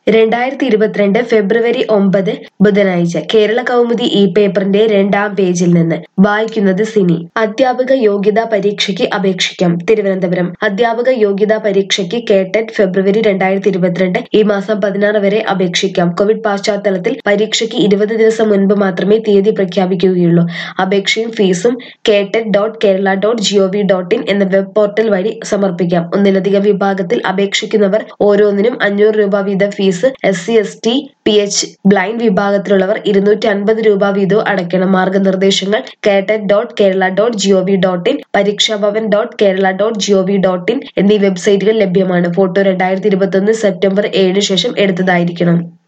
രണ്ടായിരത്തി ഇരുപത്തിരണ്ട് ഫെബ്രുവരി ഒമ്പത് ബുധനാഴ്ച കേരള കൗമുദി ഈ പേപ്പറിന്റെ രണ്ടാം പേജിൽ നിന്ന് വായിക്കുന്നത് സിനി അധ്യാപക യോഗ്യതാ പരീക്ഷയ്ക്ക് അപേക്ഷിക്കാം തിരുവനന്തപുരം അധ്യാപക യോഗ്യതാ പരീക്ഷയ്ക്ക് കേട്ടറ്റ് ഫെബ്രുവരി രണ്ടായിരത്തി ഇരുപത്തിരണ്ട് ഈ മാസം പതിനാറ് വരെ അപേക്ഷിക്കാം കോവിഡ് പശ്ചാത്തലത്തിൽ പരീക്ഷയ്ക്ക് ഇരുപത് ദിവസം മുൻപ് മാത്രമേ തീയതി പ്രഖ്യാപിക്കുകയുള്ളൂ അപേക്ഷയും ഫീസും KTET dot Kerala dot G O V dot in എന്ന വെബ് പോർട്ടൽ വഴി സമർപ്പിക്കാം ഒന്നിലധികം വിഭാഗത്തിൽ അപേക്ഷിക്കുന്നവർ ഓരോന്നിനും അഞ്ഞൂറ് രൂപ വീതം fees S C S T P H blind വിഭാഗത്തിലുള്ളവർ ഇരുന്നൂറ്റി അൻപത് രൂപ വീതവും അടയ്ക്കണം മാർഗനിർദ്ദേശങ്ങൾ KTET dot Kerala dot G O V dot in Pareekshabhavan dot Kerala dot G O V dot in എന്നീ വെബ്സൈറ്റുകൾ ലഭ്യമാണ് ഫോട്ടോ രണ്ടായിരത്തി ഇരുപത്തൊന്ന് സെപ്റ്റംബർ ഏഴിന് ശേഷം എടുത്തതായിരിക്കണം